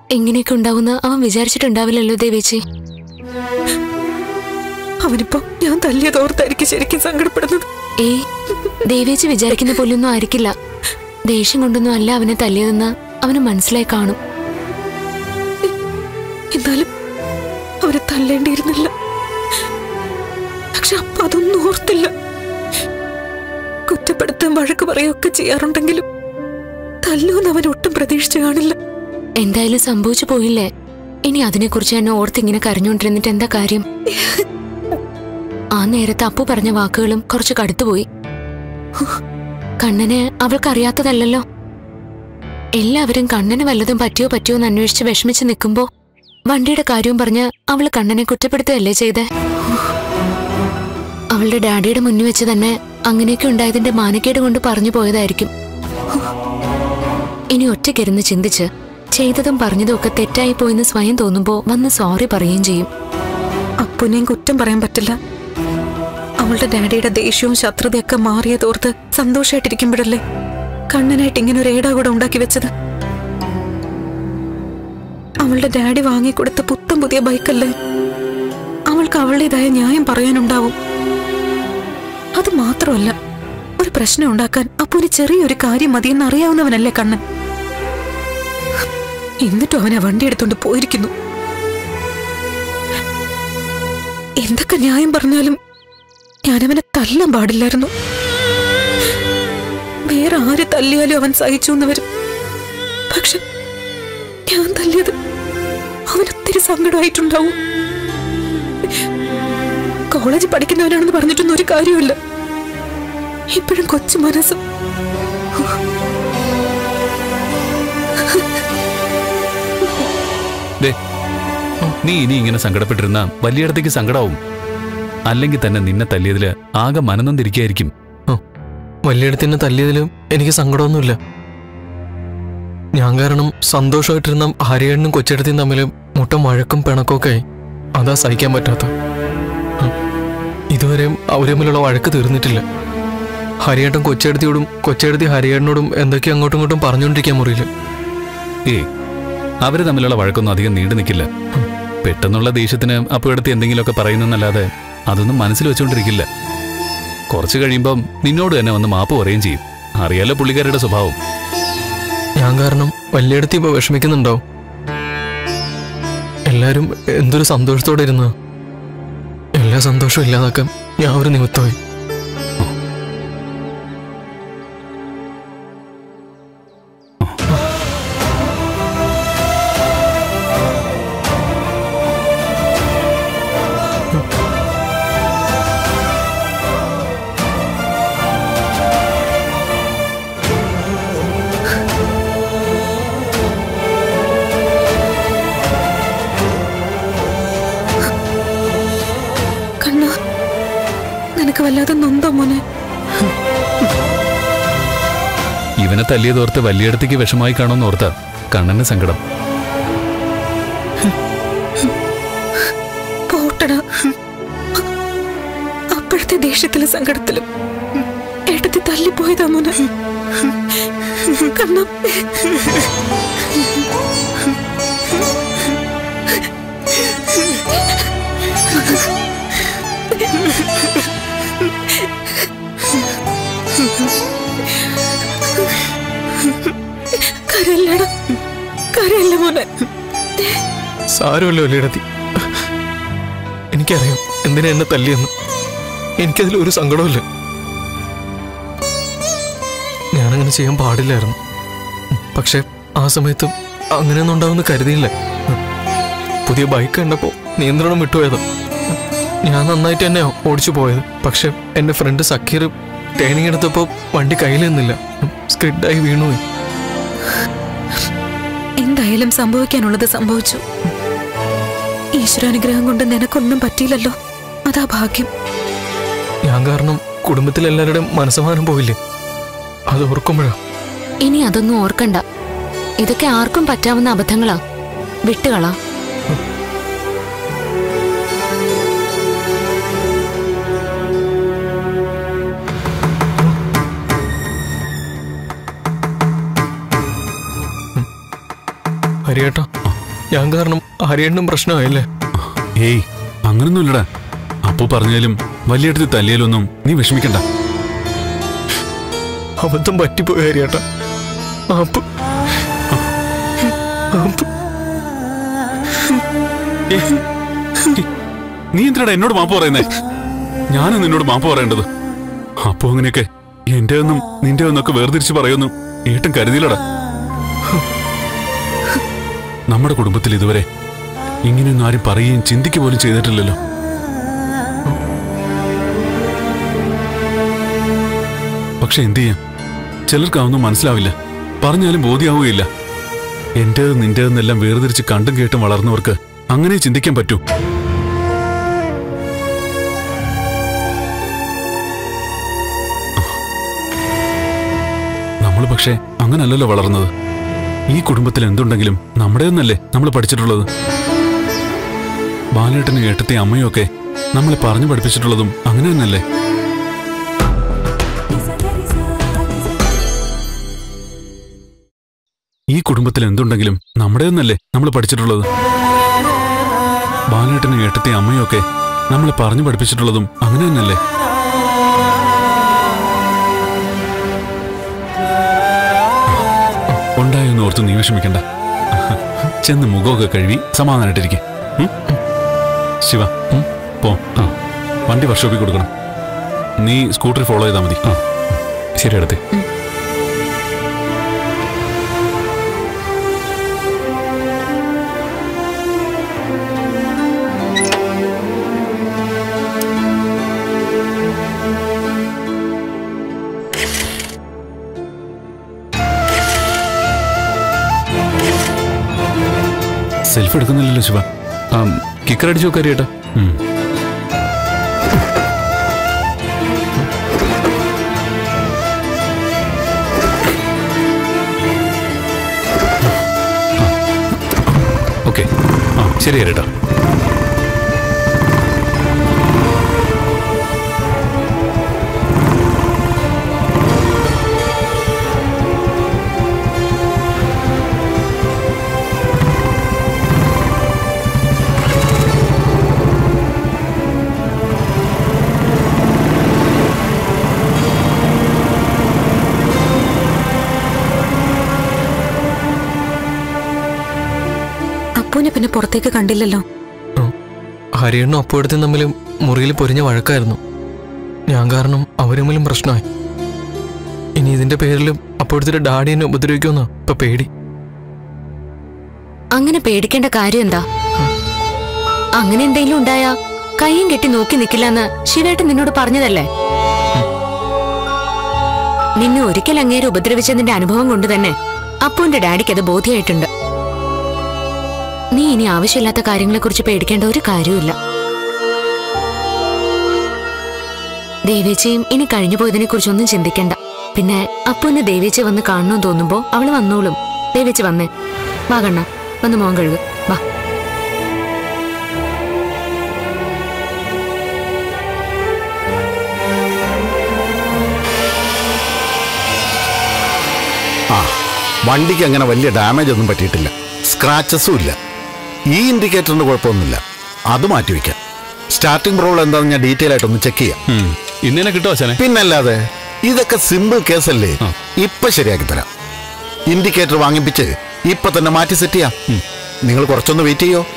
എങ്ങനെയൊക്കെ ഉണ്ടാവുന്ന അവൻ വിചാരിച്ചിട്ടുണ്ടാവില്ലല്ലോ ദേവേച്ചി അവനിപ്പോ ഞാൻ തല്ലിയതോർത്തായിരിക്കും ശരിക്കും സങ്കടപ്പെടുന്നത് ഏയ് ദേവേച്ചി വിചാരിക്കുന്ന പോലെയൊന്നും ആയിരിക്കില്ല ദേഷ്യം കൊണ്ടൊന്നും അല്ല അവനെ തല്ലിയതെന്ന് അവന് മനസ്സിലായി കാണും എന്നാലും അവരെ തല്ലേണ്ടിയിരുന്നില്ല പക്ഷെ അപ്പൊ അതൊന്നും ഓർത്തില്ല കുറ്റപ്പെടുത്താൻ വഴക്ക് പറയുകയൊക്കെ ചെയ്യാറുണ്ടെങ്കിലും തല്ലൂന്ന് അവൻ ഒട്ടും പ്രതീക്ഷിച്ചു കാണില്ല എന്തായാലും സംഭവിച്ചു പോയില്ലേ ഇനി അതിനെക്കുറിച്ച് എന്നെ ഓർത്ത് ഇങ്ങനെ കരഞ്ഞുകൊണ്ടിരുന്നിട്ട് എന്താ കാര്യം ആ നേരത്ത് അപ്പു പറഞ്ഞ വാക്കുകളും കുറച്ച് കടുത്തുപോയി കണ്ണനെ അവൾക്കറിയാത്തതല്ലല്ലോ എല്ലാവരും കണ്ണന് വല്ലതും പറ്റിയോ പറ്റിയോ എന്ന് അന്വേഷിച്ച് വിഷമിച്ച് നിൽക്കുമ്പോ വണ്ടിയുടെ കാര്യവും പറഞ്ഞ് അവള് കണ്ണനെ കുറ്റപ്പെടുത്തുകയല്ലേ ചെയ്തേ അവളുടെ ഡാഡിയുടെ മുന്നിൽ വെച്ച് തന്നെ അങ്ങനെയൊക്കെ ഉണ്ടായതിന്റെ മാനക്കേട് കൊണ്ട് പറഞ്ഞു പോയതായിരിക്കും ഇനി ഒറ്റയ്ക്കിരുന്ന് ചിന്തിച്ച് ചെയ്തതും പറഞ്ഞതും ഒക്കെ തെറ്റായി പോയെന്ന് സ്വയം തോന്നുമ്പോ വന്ന് സോറി പറയുകയും ചെയ്യും അപ്പുനെയും കുറ്റം പറയാൻ പറ്റില്ല അവളുടെ ഡാഡിയുടെ ദേഷ്യവും ശത്രുതയൊക്കെ മാറിയതോർത്ത് സന്തോഷമായിട്ടിരിക്കുമ്പോഴല്ലേ കണ്ണനായിട്ട് ഇങ്ങനെ ഒരു ഏടാ കൂടെ ഉണ്ടാക്കി വെച്ചത് അവളുടെ ഡാഡി വാങ്ങിക്കൊടുത്ത പുത്തം പുതിയ ബൈക്കല്ലേ അവൾക്ക് അവളുടേതായ ന്യായം പറയാനുണ്ടാവും അത് മാത്രമല്ല ഒരു പ്രശ്നം ഉണ്ടാക്കാൻ അപ്പുന് ചെറിയൊരു കാര്യം മതിയെന്ന് അറിയാവുന്നവനല്ലേ കണ്ണൻ എന്നിട്ടും അവനെ വണ്ടി എടുത്തോണ്ട് പോയിരിക്കുന്നു എന്തൊക്കെ ന്യായം പറഞ്ഞാലും ഞാനവനെ തല്ലാൻ പാടില്ലായിരുന്നു വേറെ ആര് തല്ലിയാലും അവൻ സഹിച്ചു എന്ന് വരും പക്ഷെ ഞാൻ തല്ലിയത് അവനൊത്തിരി സങ്കടമായിട്ടുണ്ടാവും കോളേജിൽ പഠിക്കുന്നവനാണെന്ന് പറഞ്ഞിട്ടൊന്നും ഒരു കാര്യമില്ല ഇപ്പോഴും കൊച്ചു മനസ്സ് ദേ, നീ ഇനി ഇങ്ങനെ സങ്കടപ്പെട്ടിരുന്ന വലിയടത്തേക്ക് സങ്കടാവും അല്ലെങ്കിൽ തന്നെ നിന്നെ തല്ലിയതില് ആകെ മനനൊന്നിരിക്കായിരിക്കും വലിയടത്തിനെ തല്ലിയതിലും എനിക്ക് സങ്കടമൊന്നുമില്ല ഞാൻ കാരണം സന്തോഷമായിട്ടിരുന്ന ഹരിയേണ്ണനും കൊച്ചെടുത്തിയും തമ്മിൽ മുട്ട മഴക്കും പിണക്കൊക്കെ ആയി അതാ സഹിക്കാൻ പറ്റാത്ത ഉം. ഇതുവരെയും അവരെ തമ്മിലുള്ള വഴക്ക് തീർന്നിട്ടില്ല ഹരിയേട്ടൻ കൊച്ചെടുത്തിയോടും കൊച്ചെടുത്തി ഹരിയേട്ടനോടും എന്തൊക്കെ അങ്ങോട്ടും ഇങ്ങോട്ടും പറഞ്ഞുകൊണ്ടിരിക്കാൻ മുറിയില്ല ഏയ് അവര് തമ്മിലുള്ള വഴക്കൊന്നും അധികം നീണ്ടു നിൽക്കില്ല പെട്ടെന്നുള്ള ദേഷ്യത്തിന് അപ്പോഴത്തെ എന്തെങ്കിലുമൊക്കെ പറയുന്നെന്നല്ലാതെ അതൊന്നും മനസ്സിൽ വെച്ചുകൊണ്ടിരിക്കില്ല കുറച്ച് കഴിയുമ്പം നിന്നോട് തന്നെ വന്ന് മാപ്പ് പറയുകയും ചെയ്യും അറിയാലോ പുള്ളിക്കാരുടെ സ്വഭാവം ഞാൻ കാരണം വലിയടത്ത് ഇപ്പൊ വിഷമിക്കുന്നുണ്ടോ എല്ലാരും എന്തൊരു സന്തോഷത്തോടെ ഇരുന്ന എല്ലാ സന്തോഷവും ഇല്ലാതാക്കാൻ ഞാൻ ഒരു നിമിത്തമായി കണ്ണ നിനക്ക് വല്ലാതെ നൊന്തോ മോനെ ഇവനെ തല്ലിയതോർത്ത് വലിയടത്തേക്ക് വിഷമായി കാണുമെന്ന് ഓർത്ത കണ്ണന് സങ്കടം പോട്ടടാ അപ്പോഴത്തെ ദേഷ്യത്തിലും സങ്കടത്തിലും ഏട്ടത്തി തല്ലിപ്പോയതാ മോനെ കണ്ണ കരയല്ലടാ കരയല്ല മോനെ സാരമല്ലോ വലിയടത്തി എനിക്കറിയാം എന്തിനാ എന്നെ തല്ലിയെന്ന് എനിക്കതിൽ ഒരു സങ്കടവുമില്ല ഞാനങ്ങനെ ചെയ്യാൻ പാടില്ലായിരുന്നു പക്ഷെ ആ സമയത്ത് അങ്ങനെയൊന്നും ഉണ്ടാവുമെന്ന് കരുതിയില്ല പുതിയ ബൈക്ക് കണ്ടപ്പോൾ നിയന്ത്രണം വിട്ടുപോയത് ഞാൻ നന്നായിട്ട് തന്നെ ഓടിച്ചു പോയത് പക്ഷെ എൻ്റെ ഫ്രണ്ട് സക്കീർ ടേണിംഗ് എടുത്തപ്പോൾ വണ്ടി കയ്യിൽ നിന്നില്ല സ്കിഡായി വീണുപോയി എന്തായാലും സംഭവിക്കാനുള്ളത് സംഭവിച്ചു ഈശ്വരാനുഗ്രഹം കൊണ്ട് നിനക്കൊന്നും പറ്റിയില്ലല്ലോ അതാ ഭാഗ്യം ഞാൻ കാരണം കുടുംബത്തിലെല്ലാവരുടെയും മനസ്സമാനം പോയില്ലേ അത് ഓർക്കുമ്പോഴാ ഇനി അതൊന്നും ഓർക്കണ്ട ഇതൊക്കെ ആർക്കും പറ്റാവുന്ന അബദ്ധങ്ങളാ വിട്ടുകളാ ഹരിയേട്ടാ ഞാൻ കാരണം ഹരിയണ്ണും പ്രശ്നമായില്ലേ ഏയ് അങ്ങനൊന്നുമില്ലടാ അപ്പു പറഞ്ഞാലും വലിയേട്ടത്തി തല്ലിയാലൊന്നും നീ വിഷമിക്കണ്ട അബദ്ധം പറ്റിപ്പോയി ഹരിയേട്ടാ അപ്പൊ അപ്പൊ ഏ, നീ എന്തിനാടാ എന്നോട് മാപ്പ് പറയുന്നേ ഞാനും നിന്നോട് മാപ്പ് പറയേണ്ടത് അപ്പോ അങ്ങനെയൊക്കെ എന്റെ ഒന്നും നിന്റെ ഒന്നൊക്കെ വേർതിരിച്ച് പറയുന്നു ഏട്ടൻ കരുതിയില്ലടാ നമ്മുടെ കുടുംബത്തിൽ ഇതുവരെ ഇങ്ങനെയൊന്നും ആരും പറയുകയും ചിന്തിക്കുക പോലും ചെയ്തിട്ടില്ലല്ലോ പക്ഷെ എന്തു ചെയ്യാം ചിലർക്ക് അതൊന്നും മനസ്സിലാവില്ല പറഞ്ഞാലും ബോധ്യമാവുകയില്ല എന്റേത് നിന്റേതെന്നെല്ലാം വേർതിരിച്ച് കണ്ടും കേട്ടും വളർന്നവർക്ക് അങ്ങനെ ചിന്തിക്കാൻ പറ്റൂ നമ്മൾ പക്ഷേ അങ്ങനല്ലല്ലോ വളർന്നത് ഈ കുടുംബത്തിൽ എന്തുണ്ടെങ്കിലും നമ്മുടേതെന്നല്ലേ നമ്മൾ പഠിച്ചിട്ടുള്ളത് ബാലേട്ടനും ഏട്ടത്തെ അമ്മയും ഒക്കെ നമ്മളെ പറഞ്ഞു പഠിപ്പിച്ചിട്ടുള്ളതും അങ്ങനെ തന്നെയല്ലേ ഈ കുടുംബത്തിൽ എന്തുണ്ടെങ്കിലും നമ്മുടേതെന്നല്ലേ നമ്മൾ പഠിച്ചിട്ടുള്ളത് ബാലേട്ടനും ഏട്ടത്തെ അമ്മയും ഒക്കെ നമ്മളെ പറഞ്ഞു പഠിപ്പിച്ചിട്ടുള്ളതും അങ്ങനെ തന്നെയല്ലേ ഉണ്ടായെന്ന് ഓർത്ത് നീ വിഷമിക്കണ്ട ചെന്ന് മുഖമൊക്കെ കഴുകി സമാധാനായിട്ടിരിക്കെ ശിവ ഉം, പോ ആ വണ്ടി വർക്ക്ഷോപ്പിൽ കൊടുക്കണം നീ സ്കൂട്ടർ ഫോളോ ചെയ്താൽ മതി ആ ശരി അടുത്ത് സെൽഫ് എടുക്കുന്നില്ലല്ലോ ശിവ കിക്കർ അടിച്ചു നോക്കാം അറിയട്ടോ ഓക്കെ ആ ശരി അറിയട്ടോ അപ്പൂനെ പിന്നെ പുറത്തേക്ക് കണ്ടില്ലല്ലോ ഹരിയണ്ണും അപ്പുവടുത്തും തമ്മിൽ മുറിയിൽ പൊരിഞ്ഞ വഴക്കായിരുന്നു ഞാൻ കാരണം അവര് തമ്മിലും പ്രശ്നമായി ഇനി ഇതിന്റെ പേരിൽ അപ്പുവടുത്തിട്ട് ഡാഡി എന്നെ ഉപദ്രവിക്കുമെന്നാ ഇപ്പൊ പേടി അങ്ങനെ പേടിക്കേണ്ട കാര്യം എന്താ അങ്ങനെ എന്തെങ്കിലും ഉണ്ടായാ കയ്യും കെട്ടി നോക്കി നിക്കില്ലെന്ന് ശിവേട്ടൻ നിന്നോട് പറഞ്ഞതല്ലേ നിന്നെ ഒരിക്കൽ അങ്ങേരെ ഉപദ്രവിച്ചതിന്റെ അനുഭവം കൊണ്ട് തന്നെ അപ്പുവിന്റെ ഡാഡിക്ക് അത് ബോധ്യമായിട്ടുണ്ട് നീ ഇനി ആവശ്യമില്ലാത്ത കാര്യങ്ങളെക്കുറിച്ച് പേടിക്കേണ്ട ഒരു കാര്യവുമില്ല ദേവേച്ചിയും ഇനി കഴിഞ്ഞു പോയതിനെ കുറിച്ചൊന്നും ചിന്തിക്കണ്ട പിന്നെ അപ്പുവിന് ദേവേച്ചി വന്ന് കാണണമെന്ന് തോന്നുമ്പോ അവള് വന്നോളും ദേവേച്ചി വന്നേ വാ കണ്ണ വന്ന് മോൻ കഴുകു വാ ആ വണ്ടിക്ക് അങ്ങനെ വലിയ ഡാമേജ് ഒന്നും പറ്റിയിട്ടില്ല സ്ക്രാച്ചസും ഇല്ല ഈ ഇൻഡിക്കേറ്ററിന് കുഴപ്പമൊന്നുമില്ല അത് മാറ്റിവെക്കാം സ്റ്റാർട്ടിംഗ് പ്രോബ്ലം എന്താണെന്ന് ഞാൻ ഡീറ്റെയിൽ ആയിട്ടൊന്ന് ചെക്ക് ചെയ്യാം ഇന്നലെ കിട്ടുമോ അച്ഛനെ പിന്നല്ലാതെ ഇതൊക്കെ സിമ്പിൾ കേസല്ലേ ആ. ഇപ്പൊ ശരിയാക്കി തരാം ഇൻഡിക്കേറ്റർ വാങ്ങിപ്പിച്ച് ഇപ്പൊ തന്നെ മാറ്റി സെറ്റ് ചെയ്യാം നിങ്ങൾ കുറച്ചൊന്ന് വെയിറ്റ് ചെയ്യോ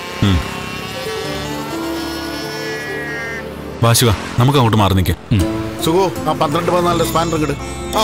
വാ ശിവ നമുക്ക് അങ്ങോട്ട് മാറി നിൽക്കാം സുഖോ ആ പന്ത്രണ്ട് പതിനാലിന്റെ സ്പാനർ ഇങ്ങട് ആ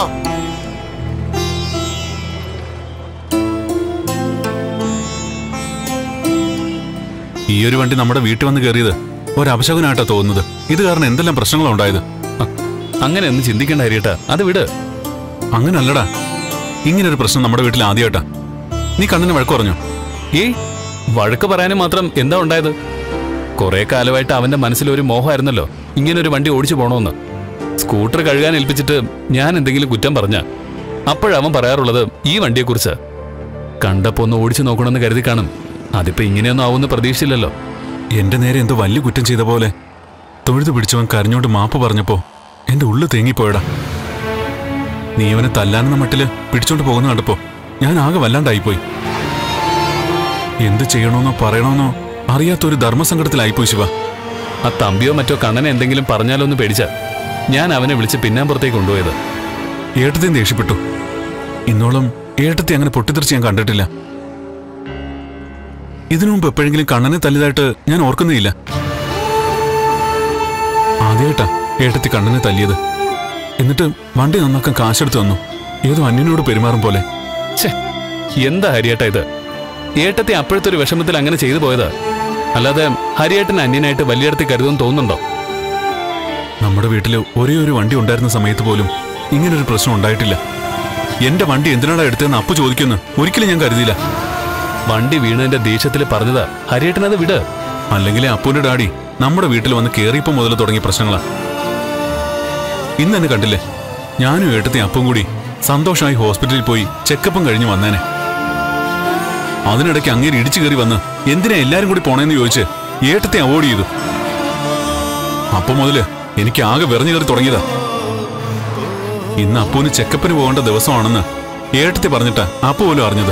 ഈ ഒരു വണ്ടി നമ്മുടെ വീട്ടിൽ വന്ന് കയറിയത് ഒരു അപശകുനായിട്ടാ തോന്നുന്നത് ഇത് കാരണം എന്തെല്ലാം പ്രശ്നങ്ങളാ ഉണ്ടായത് അങ്ങനെ ഒന്നും ചിന്തിക്കേണ്ട ഹരിയേട്ടാ അത് വിട് അങ്ങനല്ലടാ ഇങ്ങനെ ഒരു പ്രശ്നം നമ്മുടെ വീട്ടിൽ ആദ്യമായിട്ടാ നീ കണ്ണിന് വഴക്ക് പറഞ്ഞോ ഏയ് വഴക്ക് പറയാനും മാത്രം എന്താ ഉണ്ടായത് കുറെ കാലമായിട്ട് അവന്റെ മനസ്സിൽ ഒരു മോഹമായിരുന്നല്ലോ ഇങ്ങനെ ഒരു വണ്ടി ഓടിച്ചു പോണോന്ന് സ്കൂട്ടർ കഴുകാൻ ഏൽപ്പിച്ചിട്ട് ഞാൻ എന്തെങ്കിലും കുറ്റം പറഞ്ഞ അപ്പോഴവൻ പറയാറുള്ളത് ഈ വണ്ടിയെക്കുറിച്ച് കണ്ടപ്പോ ഒന്ന് ഓടിച്ചു നോക്കണമെന്ന് കരുതി കാണും അതിപ്പോ ഇങ്ങനെയൊന്നും ആവുമെന്ന് പ്രതീക്ഷിച്ചില്ലല്ലോ എന്റെ നേരെ എന്തോ വലിയ കുറ്റം ചെയ്ത പോലെ തൊഴുതു പിടിച്ചവൻ കരഞ്ഞോണ്ട് മാപ്പ് പറഞ്ഞപ്പോ എന്റെ ഉള്ളു തേങ്ങിപ്പോയടാ നീ അവനെ തല്ലാനെന്ന മട്ടില് പിടിച്ചോണ്ട് പോകുന്ന കണ്ടപ്പോ ഞാൻ ആകെ വല്ലാണ്ടായിപ്പോയി എന്ത് ചെയ്യണമെന്നോ പറയണമെന്നോ അറിയാത്തൊരു ധർമ്മസങ്കടത്തിലായിപ്പോയി ശിവ ആ തമ്പിയോ മറ്റോ കണ്ണനെ എന്തെങ്കിലും പറഞ്ഞാലോ എന്ന് പേടിച്ച ഞാൻ അവനെ വിളിച്ച് പിന്നാമ്പുറത്തേക്ക് കൊണ്ടുപോയത് ഏട്ടത്തെയും ദേഷ്യപ്പെട്ടു ഇന്നോളം ഏട്ടത്തെ അങ്ങനെ പൊട്ടിത്തെറിച്ച് ഞാൻ കണ്ടിട്ടില്ല ഇതിനു മുമ്പ് എപ്പോഴെങ്കിലും കണ്ണനെ തല്ലിയതായിട്ട് ഞാൻ ഓർക്കുന്നേയില്ല ആദ്യമായിട്ടാ ഏട്ടത്തി കണ്ണനെ തല്ലിയത് എന്നിട്ട് വണ്ടി നന്നാക്കാൻ കാശെടുത്ത് തന്നു ഏതോ അന്യനോട് പെരുമാറും പോലെ ഛേ എന്താ ഹരിയേട്ടാ ഇത് ഏട്ടത്തെ അപ്പോഴത്തെ ഒരു വിഷമത്തിൽ അങ്ങനെ ചെയ്തു പോയതാ അല്ലാതെ ഹരിയേട്ടൻ അന്യനായിട്ട് വലിയടത്ത് കരുതുമെന്ന് തോന്നുന്നുണ്ടോ നമ്മുടെ വീട്ടിൽ ഒരേ ഒരു വണ്ടി ഉണ്ടായിരുന്ന സമയത്ത് പോലും ഇങ്ങനൊരു പ്രശ്നം ഉണ്ടായിട്ടില്ല എന്റെ വണ്ടി എന്തിനാടാ എടുത്തതെന്ന് അപ്പു ചോദിക്കുന്നു ഒരിക്കലും ഞാൻ കരുതിയില്ല വണ്ടി വീണതിന്റെ ദേഷ്യത്തിൽ പറഞ്ഞതാ ഹരിയേട്ടൻ അത് വിട് അല്ലെങ്കിൽ അപ്പുവിന്റെ ഡാഡി നമ്മുടെ വീട്ടിൽ വന്ന് കേറിയപ്പോ മുതൽ തുടങ്ങിയ പ്രശ്നങ്ങളാ ഇന്ന് എന്നെ കണ്ടില്ലേ ഞാനും ഏട്ടത്തെ അപ്പും കൂടി സന്തോഷമായി ഹോസ്പിറ്റലിൽ പോയി ചെക്കപ്പും കഴിഞ്ഞ് വന്നേനെ അതിനിടയ്ക്ക് അങ്ങേര് ഇടിച്ചു കയറി വന്ന് എന്തിനാ എല്ലാരും കൂടി പോണേന്ന് ചോദിച്ച് ഏട്ടത്തെ അവോയ്ഡ് ചെയ്തു അപ്പൊ മുതല് എനിക്ക് ആകെ വിറഞ്ഞു കയറി തുടങ്ങിയതാ ഇന്ന് അപ്പുവിന് ചെക്കപ്പിന് പോകേണ്ട ദിവസമാണെന്ന് ഏട്ടത്തെ പറഞ്ഞിട്ടാ അപ്പു പോലും അറിഞ്ഞത്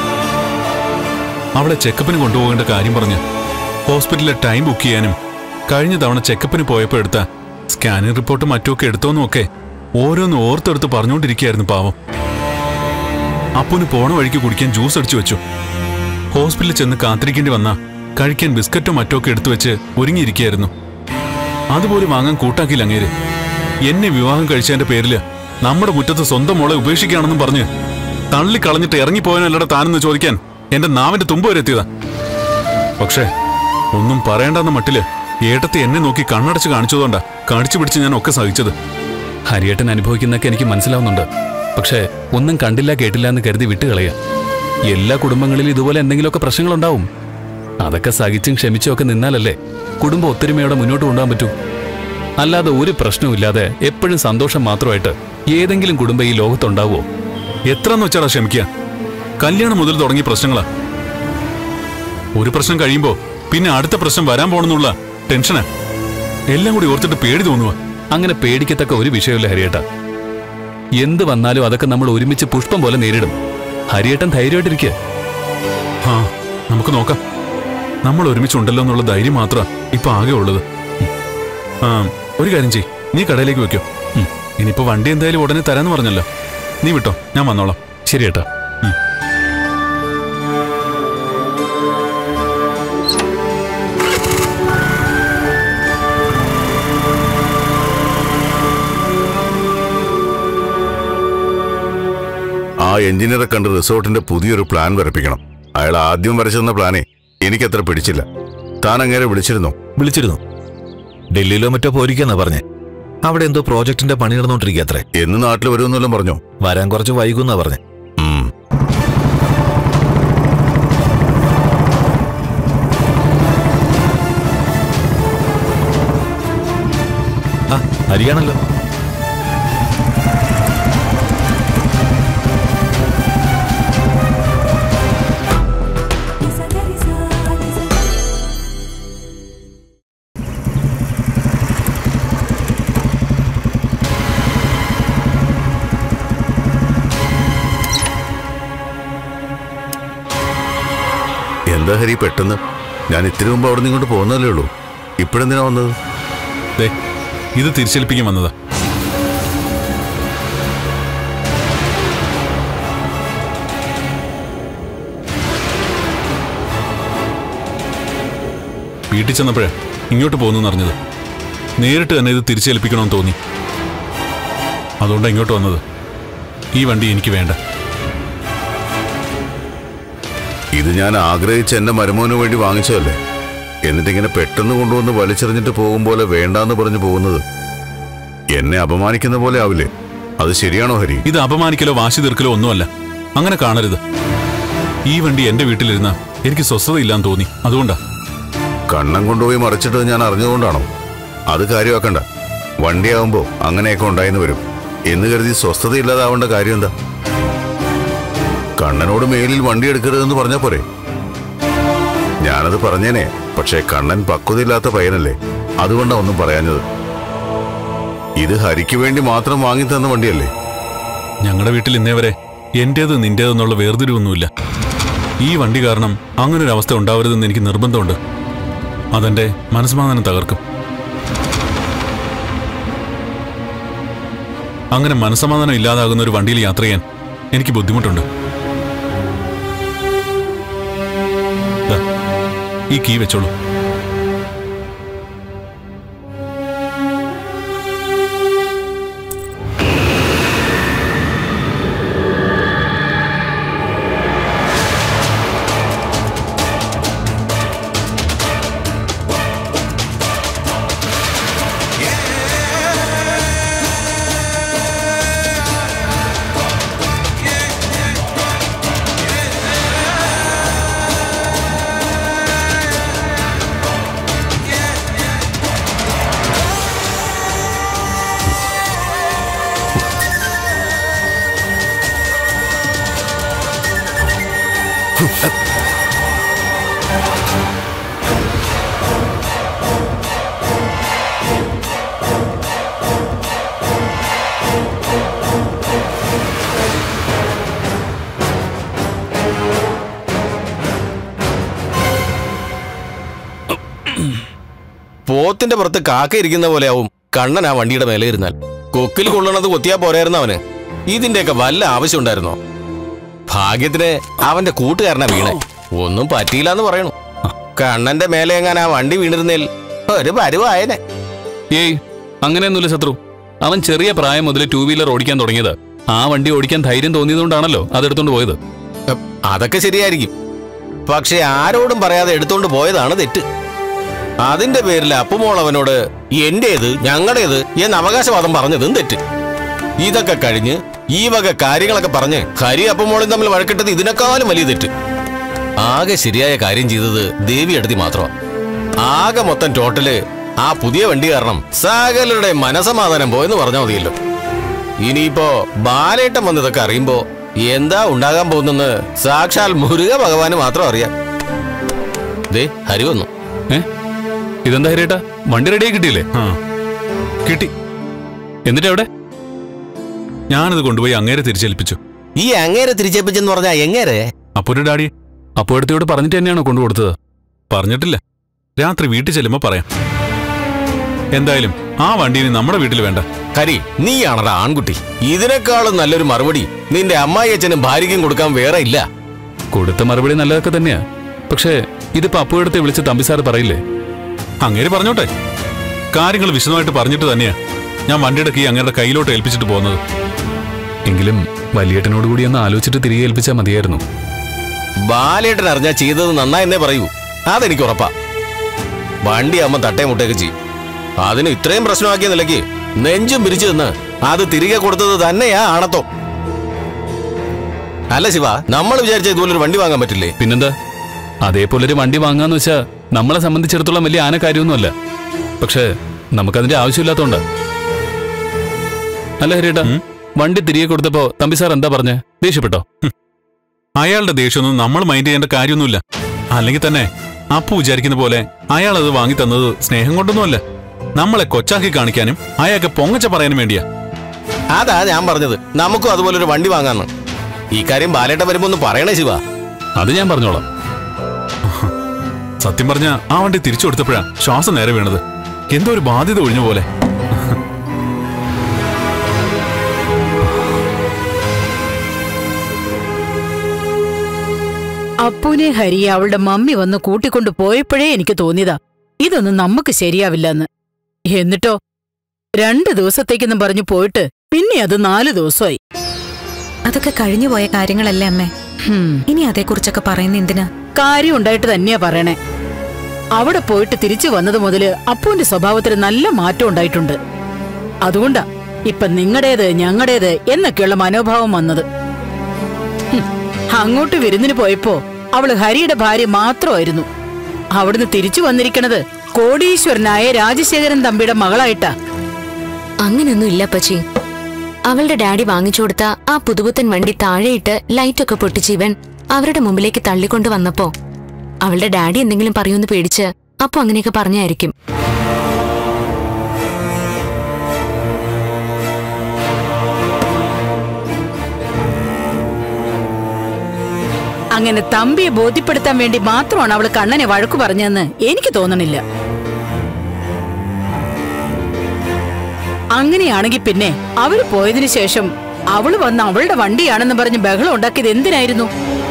അവളെ ചെക്കപ്പിന് കൊണ്ടുപോകേണ്ട കാര്യം പറഞ്ഞ് ഹോസ്പിറ്റലിലെ ടൈം ബുക്ക് ചെയ്യാനും കഴിഞ്ഞ തവണ ചെക്കപ്പിന് പോയപ്പോൾ എടുത്ത സ്കാനിംഗ് റിപ്പോർട്ട് മറ്റുമൊക്കെ എടുത്തോന്നും ഒക്കെ ഓരോന്ന് ഓർത്തെടുത്ത് പറഞ്ഞുകൊണ്ടിരിക്കുകയായിരുന്നു പാവം അപ്പുന് പോണ വഴിക്ക് കുടിക്കാൻ ജ്യൂസ് അടിച്ചു വെച്ചു ഹോസ്പിറ്റലിൽ ചെന്ന് കാത്തിരിക്കേണ്ടി വന്ന കഴിക്കാൻ ബിസ്ക്കറ്റോ മറ്റോ ഒക്കെ എടുത്തു വെച്ച് ഒരുങ്ങിയിരിക്കുകയായിരുന്നു അതുപോലെ വാങ്ങാൻ കൂട്ടാക്കിയില്ല അങ്ങേര് എന്നെ വിവാഹം കഴിച്ചതിന്റെ പേരില് നമ്മുടെ മുറ്റത്ത് സ്വന്തം മോളെ ഉപേക്ഷിക്കുകയാണെന്നും പറഞ്ഞ് തള്ളിക്കളഞ്ഞിട്ട് ഇറങ്ങിപ്പോയനല്ലട താനെന്ന് ചോദിക്കാൻ എന്റെ നാവിന്റെ തുമ്പ് വരെ എത്തിയതാ പക്ഷേ ഒന്നും പറയണ്ടെന്ന മട്ടില് ഏട്ടത്തെ എന്നെ നോക്കി കണ്ണടച്ച് കാണിച്ചതുകൊണ്ടാ കടിച്ചു പിടിച്ച് ഞാൻ ഒക്കെ സഹിച്ചത് ഹരിയേട്ടൻ അനുഭവിക്കുന്നൊക്കെ എനിക്ക് മനസ്സിലാവുന്നുണ്ട് പക്ഷേ ഒന്നും കണ്ടില്ല കേട്ടില്ല എന്ന് കരുതി വിട്ടുകളയുക എല്ലാ കുടുംബങ്ങളിലും ഇതുപോലെ എന്തെങ്കിലുമൊക്കെ പ്രശ്നങ്ങളുണ്ടാവും അതൊക്കെ സഹിച്ചും ക്ഷമിച്ചും ഒക്കെ നിന്നാലല്ലേ കുടുംബം ഒത്തൊരുമയോടെ മുന്നോട്ട് കൊണ്ടുപോകാൻ പറ്റൂ അല്ലാതെ ഒരു പ്രശ്നവുമില്ലാതെ എപ്പോഴും സന്തോഷം മാത്രമായിട്ട് ഏതെങ്കിലും കുടുംബം ഈ ലോകത്തുണ്ടാവുമോ എത്രന്ന് വെച്ചാടാ ക്ഷമിക്കുക കല്യാണം മുതൽ തുടങ്ങിയ പ്രശ്നങ്ങളാ ഒരു പ്രശ്നം കഴിയുമ്പോ പിന്നെ അടുത്ത പ്രശ്നം വരാൻ പോണെന്നുള്ള ടെൻഷനാ എല്ലാം കൂടി ഓർത്തിട്ട് പേടി തോന്നുക അങ്ങനെ പേടിക്കത്തക്ക ഒരു വിഷയമില്ല ഹരിയേട്ട എന്ത് വന്നാലും അതൊക്കെ നമ്മൾ ഒരുമിച്ച് പുഷ്പം പോലെ നേരിടും ഹരിയേട്ടൻ ധൈര്യമായിട്ടിരിക്കുക ആ നമുക്ക് നോക്കാം നമ്മൾ ഒരുമിച്ചുണ്ടല്ലോ എന്നുള്ള ധൈര്യം മാത്രമാ ഇപ്പൊ ആകെ ഉള്ളത് ഉം. ആ ഒരു കാര്യം ചെയ് നീ കടയിലേക്ക് വെക്കോ ഉം. ഇനിയിപ്പോ വണ്ടി എന്തായാലും ഉടനെ തരാന്ന് പറഞ്ഞല്ലോ നീ വിട്ടോ ഞാൻ വന്നോളാം ശരി ഏട്ടാ ആ എഞ്ചിനീയറെ കണ്ട് റിസോർട്ടിന്റെ പുതിയൊരു പ്ലാൻ വരപ്പിക്കണം അയാൾ ആദ്യം വരച്ചെന്ന പ്ലാനേ എനിക്കത്ര പിടിച്ചില്ല താൻ അങ്ങേരെ വിളിച്ചിരുന്നു വിളിച്ചിരുന്നു ഡൽഹിയിലോ മറ്റോ പോയിരിക്കാന്നാ പറഞ്ഞേ അവിടെ എന്തോ പ്രോജക്റ്റിന്റെ പണി നടന്നുകൊണ്ടിരിക്കുക അത്രേ എന്ന് നാട്ടിൽ വരുമെന്നെല്ലാം പറഞ്ഞോ വരാൻ കുറച്ച് വൈകുന്നാ പറഞ്ഞേ ഉം. ആ ഹരിയാണല്ലോ എന്താ ഹരി പെട്ടെന്ന് ഞാൻ ഇത്തിരി മുമ്പ് അവിടെ നിന്ന് ഇങ്ങോട്ട് പോകുന്നതല്ലേ ഉള്ളൂ ഇപ്പോഴെന്തിനാ വന്നത് ദേ ഇത് തിരിച്ചേൽപ്പിക്കാൻ വന്നതാ വീട്ടിൽ ചെന്നപ്പോഴേ ഇങ്ങോട്ട് പോകുന്നു അറിഞ്ഞത് നേരിട്ട് തന്നെ ഇത് തിരിച്ചേൽപ്പിക്കണമെന്ന് തോന്നി അതുകൊണ്ടാണ് ഇങ്ങോട്ട് വന്നത് ഈ വണ്ടി എനിക്ക് വേണ്ട ഇത് ഞാൻ ആഗ്രഹിച്ച് എന്റെ മരുമോന് വേണ്ടി വാങ്ങിച്ചതല്ലേ എന്നിട്ടിങ്ങനെ പെട്ടെന്ന് കൊണ്ടുവന്ന് വലിച്ചെറിഞ്ഞിട്ട് പോകും പോലെ വേണ്ടാന്ന് പറഞ്ഞു പോകുന്നത് എന്നെ അപമാനിക്കുന്ന പോലെ ആവില്ലേ അത് ശരിയാണോ ഹരി ഇത് അപമാനിക്കലോ വാശി തീർക്കലോ ഒന്നുമല്ല അങ്ങനെ കാണരുത് ഈ വണ്ടി എന്റെ വീട്ടിലിരുന്ന എനിക്ക് സ്വസ്ഥതയില്ലാന്ന് തോന്നി അതുകൊണ്ടാ കണ്ണം കൊണ്ടുപോയി മറിച്ചിട്ട് ഞാൻ അറിഞ്ഞതുകൊണ്ടാണോ അത് കാര്യമാക്കണ്ട വണ്ടിയാവുമ്പോ അങ്ങനെയൊക്കെ ഉണ്ടായിന്ന് വരും എന്ന് കരുതി സ്വസ്ഥതയില്ലാതാവേണ്ട കാര്യം എന്താ കണ്ണനോട് മേലിൽ വണ്ടി എടുക്കരുതെന്ന് പറഞ്ഞാ പോരെ ഞാനത് പറഞ്ഞേനെ പക്ഷേ കണ്ണൻ പക്വതയില്ലാത്ത പയ്യനല്ലേ അതുകൊണ്ടാ ഒന്നും പറയാഞ്ഞത് ഇത് ഹരിക്ക് വേണ്ടി മാത്രം വാങ്ങി തന്ന വണ്ടിയല്ലേ ഞങ്ങളുടെ വീട്ടിൽ ഇന്നേ വരെ എന്റേത് നിന്റേതെന്നുള്ള വേർതിരിവൊന്നുമില്ല ഈ വണ്ടി കാരണം അങ്ങനെ ഒരു അവസ്ഥ ഉണ്ടാവരുതെന്ന് എനിക്ക് നിർബന്ധമുണ്ട് അതെന്റെ മനസ്സമാധാനം തകർക്കും അങ്ങനെ മനസ്സമാധാനം ഇല്ലാതാകുന്ന ഒരു വണ്ടിയിൽ യാത്ര ചെയ്യാൻ എനിക്ക് ബുദ്ധിമുട്ടുണ്ട് ദാ, ഈ കീ വെച്ചോളൂ പോത്തിന്റെ പുറത്ത് കാക്ക ഇരിക്കുന്ന പോലെയാവും കണ്ണൻ ആ വണ്ടിയുടെ മേലെ ഇരുന്നാൽ കൊക്കിൽ കൊള്ളണത് കൊത്തിയാ പോരായിരുന്നു അവന് ഇതിന്റെയൊക്കെ വല്ല ആവശ്യം ഉണ്ടായിരുന്നോ ഭാഗ്യത്തിന് അവന്റെ കൂട്ടുകാരനാ വീണേ ഒന്നും പറ്റിയില്ലെന്ന് പറയണു കണ്ണന്റെ മേലെ എങ്ങാൻ ആ വണ്ടി വീണിരുന്നേൽ ഒരു പരുവായനെ ഏയ് അങ്ങനെയൊന്നുമില്ല ശത്രു അവൻ ചെറിയ പ്രായം മുതൽ ടൂ വീലർ ഓടിക്കാൻ തുടങ്ങിയത് ആ വണ്ടി ഓടിക്കാൻ ധൈര്യം തോന്നിയതുകൊണ്ടാണല്ലോ അതെടുത്തോണ്ട് പോയത് ഉം, അതൊക്കെ ശരിയായിരിക്കും പക്ഷെ ആരോടും പറയാതെ എടുത്തോണ്ട് പോയതാണ് തെറ്റ് അതിന്റെ പേരിൽ അപ്പുമോൾ അവനോട് എന്റേത് ഞങ്ങളുടേത് എന്ന് അവകാശവാദം പറഞ്ഞതും തെറ്റ് ഇതൊക്കെ കഴിഞ്ഞ് ഈ വക കാര്യങ്ങളൊക്കെ പറഞ്ഞ് ഹരി അപ്പുമോളും തമ്മിൽ വഴക്കിട്ടത് ഇതിനേക്കാളും വലിയ തെറ്റ് ആകെ ശരിയായ കാര്യം ചെയ്തത് ദേവി എടുത്തി മാത്രമാണ് ആകെ മൊത്തം ടോട്ടല് ആ പുതിയ വണ്ടി കാരണം സകലരുടെ മനസമാധാനം പോയെന്ന് പറഞ്ഞാൽ മതിയല്ലോ ഇനിയിപ്പോ ബാലേട്ടം വന്ന് ഇതൊക്കെ അറിയുമ്പോ എന്താ ഉണ്ടാകാൻ പോകുന്നെന്ന് സാക്ഷാൽ മുരുക ഭഗവാന് മാത്രം അറിയാം ദേ ഹരി വന്നു ഏ ഇതെന്താ ഹരിയേട്ടാ വണ്ടി റെഡിയായി കിട്ടിയില്ലേ ആ കിട്ടി എന്നിട്ട് എവിടെ ഞാനത് കൊണ്ടുപോയി അങ്ങേരെ തിരിച്ചേൽപ്പിച്ചു ഈ അങ്ങേരെ തിരിച്ചേപ്പിച്ചെന്ന് പറഞ്ഞാ എങ്ങേരെ അപ്പൊ ഒരു ഡാഡി അപ്പോ അടുത്തോട് പറഞ്ഞിട്ട് തന്നെയാണോ കൊണ്ടുകൊടുത്തത് പറഞ്ഞിട്ടില്ല രാത്രി വീട്ടിൽ ചെല്ലുമ്പോ പറയാം എന്തായാലും ആ വണ്ടി ഇനി നമ്മുടെ വീട്ടിൽ വേണ്ട ഹരി നീയാണടാ ആൺകുട്ടി ഇതിനേക്കാളും നല്ലൊരു മറുപടി നിന്റെ അമ്മായി അച്ഛനും ഭാര്യയ്ക്കും കൊടുക്കാൻ വേറെ ഇല്ല കൊടുത്ത മറുപടി നല്ലതൊക്കെ തന്നെയാ പക്ഷേ ഇതിപ്പോ അപ്പോ എടുത്ത് വിളിച്ച് തമ്പി സാർ പറയില്ലേ അങ്ങേര് പറഞ്ഞോട്ടെ കാര്യങ്ങൾ വിശദമായിട്ട് പറഞ്ഞിട്ട് തന്നെയാ ഞാൻ വണ്ടിയുടെ കീ അങ്ങേരുടെ കയ്യിലോട്ട് ഏൽപ്പിച്ചിട്ട് പോകുന്നത് എങ്കിലും വലിയേട്ടനോട് കൂടി ഒന്ന് ആലോചിച്ചിട്ട് തിരികെ ഏൽപ്പിച്ചാൽ മതിയായിരുന്നു ബാലേട്ടൻ അറിഞ്ഞാ ചെയ്തത് നന്നായെന്നേ പറയൂ അതെനിക്ക് ഉറപ്പാ വണ്ടി അമ്മ തട്ടേ മുട്ടയൊക്കെ ചെയ്യും അതിന് ഇത്രയും പ്രശ്നമാക്കിയ നിലയ്ക്ക് നെഞ്ചും പിരിച്ചു നിന്ന് അത് തിരികെ കൊടുത്തത് തന്നെയാ ആണത്തോ അല്ല ശിവ നമ്മൾ വിചാരിച്ച ഇതുപോലൊരു വണ്ടി വാങ്ങാൻ പറ്റില്ലേ പിന്നെന്താ അതേപോലെ ഒരു വണ്ടി വാങ്ങാന്ന് വെച്ചാ നമ്മളെ സംബന്ധിച്ചിടത്തോളം വലിയ ആന കാര്യമൊന്നുമല്ല പക്ഷേ നമുക്കതിന്റെ ആവശ്യമില്ലാത്തോണ്ടാ അല്ല ഹരിയേട്ടാ വണ്ടി തിരികെ കൊടുത്തപ്പോ തമ്പി സാർ എന്താ പറഞ്ഞേ ദേഷ്യപ്പെട്ടോ അയാളുടെ ദേഷ്യമൊന്നും നമ്മൾ മൈൻഡ് ചെയ്യേണ്ട കാര്യമൊന്നുമില്ല അല്ലെങ്കിൽ തന്നെ അപ്പു വിചാരിക്കുന്ന പോലെ അയാൾ അത് വാങ്ങി തന്നത് സ്നേഹം കൊണ്ടൊന്നുമല്ല നമ്മളെ കൊച്ചാക്കി കാണിക്കാനും അയാൾക്ക് പൊങ്ങച്ച പറയാനും വേണ്ടിയാ അതാ ഞാൻ പറഞ്ഞത് നമുക്കും അതുപോലൊരു വണ്ടി വാങ്ങാന്ന് ഈ കാര്യം ബാലേട്ടൻ വരുമ്പോ ഒന്ന് പറയണേ ശിവ അത് ഞാൻ പറഞ്ഞോളാം സത്യം പറഞ്ഞ ആ വണ്ടി തിരിച്ചു കൊടുത്തപ്പോഴാ ശ്വാസം നേരെ വീണത് എന്തോ ഒരു ബാധ്യത ഒഴിഞ്ഞ പോലെ അപ്പുനെ ഹരി അവളുടെ മമ്മി വന്ന് കൂട്ടിക്കൊണ്ടു പോയപ്പോഴേ എനിക്ക് തോന്നിയതാ ഇതൊന്നും നമുക്ക് ശരിയാവില്ലെന്ന് എന്നിട്ടോ രണ്ടു ദിവസത്തേക്കെന്നും പറഞ്ഞു പോയിട്ട് പിന്നെ അത് നാലു ദിവസമായി അതൊക്കെ കഴിഞ്ഞുപോയ കാര്യങ്ങളല്ലേ അമ്മേ ഹും, ഇനി അതേക്കുറിച്ചൊക്കെ പറയുന്ന എന്തിനാ കാര്യം ഉണ്ടായിട്ട് തന്നെയാ പറയണേ അവിടെ പോയിട്ട് തിരിച്ചു വന്നത് മുതല് അപ്പുവിന്റെ സ്വഭാവത്തിന് നല്ല മാറ്റം ഉണ്ടായിട്ടുണ്ട് അതുകൊണ്ടാ ഇപ്പൊ നിങ്ങളുടേത് ഞങ്ങളുടേത് എന്നൊക്കെയുള്ള മനോഭാവം വന്നത് ഹും, അങ്ങോട്ട് വിരുന്നിന് പോയപ്പോ അവള് ഹരിയുടെ ഭാര്യ മാത്രമായിരുന്നു അവിടുന്ന് തിരിച്ചു വന്നിരിക്കണത് കോടീശ്വരനായ രാജശേഖരൻ തമ്പിയുടെ മകളായിട്ടാ അങ്ങനൊന്നും ഇല്ല പച്ചി അവളുടെ ഡാഡി വാങ്ങിച്ചു കൊടുത്ത ആ പുതുപുത്തൻ വണ്ടി താഴെയിട്ട് ലൈറ്റൊക്കെ പൊട്ടിച്ച് ഇവൻ അവരുടെ മുമ്പിലേക്ക് തള്ളിക്കൊണ്ടു വന്നപ്പോ അവളുടെ ഡാഡി എന്തെങ്കിലും പറയുമെന്ന് പേടിച്ച് അപ്പൊ അങ്ങനെയൊക്കെ പറഞ്ഞായിരിക്കും അങ്ങനെ തമ്പിയെ ബോധ്യപ്പെടുത്താൻ വേണ്ടി മാത്രമാണ് അവള് കണ്ണനെ വഴക്കു പറഞ്ഞതെന്ന് എനിക്ക് തോന്നണില്ല അങ്ങനെയാണെങ്കിൽ പിന്നെ അവര് പോയതിനു ശേഷം അവള് വന്ന് അവളുടെ വണ്ടിയാണെന്ന് പറഞ്ഞ് ബഹളം ഉണ്ടാക്കിയത് എന്തിനായിരുന്നു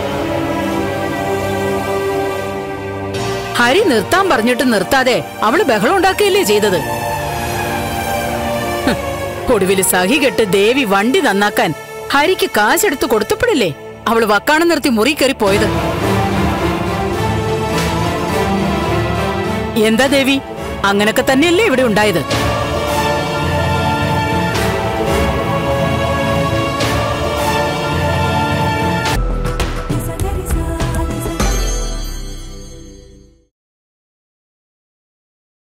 ഹരി നിർത്താൻ പറഞ്ഞിട്ട് നിർത്താതെ അവള് ബഹളം ഉണ്ടാക്കുകയല്ലേ ചെയ്തത് ഹ്, ഒടുവില് സഹി കെട്ട് ദേവി വണ്ടി നന്നാക്കാൻ ഹരിക്ക് കാശെടുത്ത് കൊടുത്തപ്പോഴല്ലേ അവള് വക്കാണം നിർത്തി മുറി കയറി പോയത് എന്താ ദേവി അങ്ങനൊക്കെ തന്നെയല്ലേ ഇവിടെ ഉണ്ടായത്